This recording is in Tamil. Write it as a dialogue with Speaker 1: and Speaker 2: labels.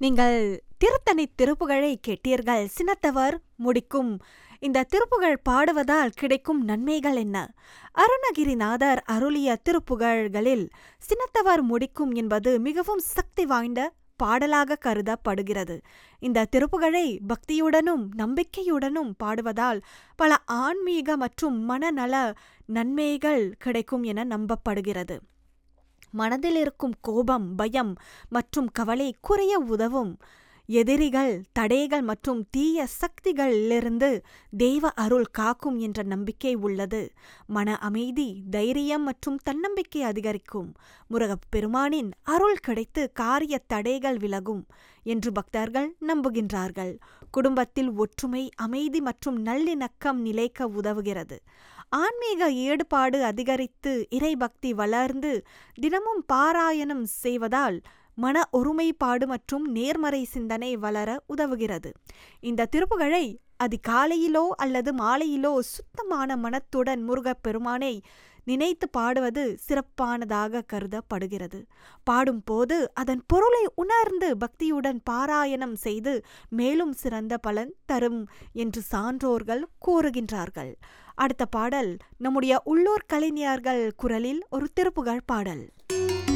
Speaker 1: நீங்கள் திருத்தணி திருப்புகழை கேட்டீர்கள் சினத்தவர் முடிக்கும் இந்த திருப்புகழ் பாடுவதால் கிடைக்கும் நன்மைகள் என்ன அருணகிரிநாதர் அருளிய திருப்புகழ்களில் சினத்தவர் முடிக்கும் என்பது மிகவும் சக்தி வாய்ந்த பாடலாக கருதப்படுகிறது இந்த திருப்புகழை பக்தியுடனும் நம்பிக்கையுடனும் பாடுவதால் பல ஆன்மீக மற்றும் மனநல நன்மைகள் கிடைக்கும் என நம்பப்படுகிறது மனதில் இருக்கும் கோபம் பயம் மற்றும் கவலை குறைய உதவும் எதிரிகள் தடைகள் மற்றும் தீய சக்திகளிலிருந்து தெய்வ அருள் காக்கும் என்ற நம்பிக்கை உள்ளது மன அமைதி தைரியம் மற்றும் தன்னம்பிக்கை அதிகரிக்கும் முருகப் பெருமானின் அருள் கிடைத்து காரிய தடைகள் விலகும் என்று பக்தர்கள் நம்புகின்றார்கள் குடும்பத்தில் ஒற்றுமை அமைதி மற்றும் நல்லிணக்கம் நிலைக்க உதவுகிறது ஆன்மீக ஈடுபாடு அதிகரித்து இறைபக்தி வளர்ந்து தினமும் பாராயணம் செய்வதால் மன ஒருமைப்பாடு மற்றும் நேர்மறை சிந்தனை வளர உதவுகிறது இந்த திருப்புகழை அதிகாலையிலோ அல்லது மாலையிலோ சுத்தமான மனத்துடன் முருகப் பெருமானை நினைத்து பாடுவது சிறப்பானதாக கருதப்படுகிறது பாடும்போது அதன் பொருளை உணர்ந்து பக்தியுடன் பாராயணம் செய்து மேலும் சிறந்த பலன் தரும் என்று சான்றோர்கள் கூறுகின்றார்கள் அடுத்த பாடல் நம்முடைய உள்ளூர் கலைஞர்கள் குரலில் ஒரு திருப்புகழ் பாடல்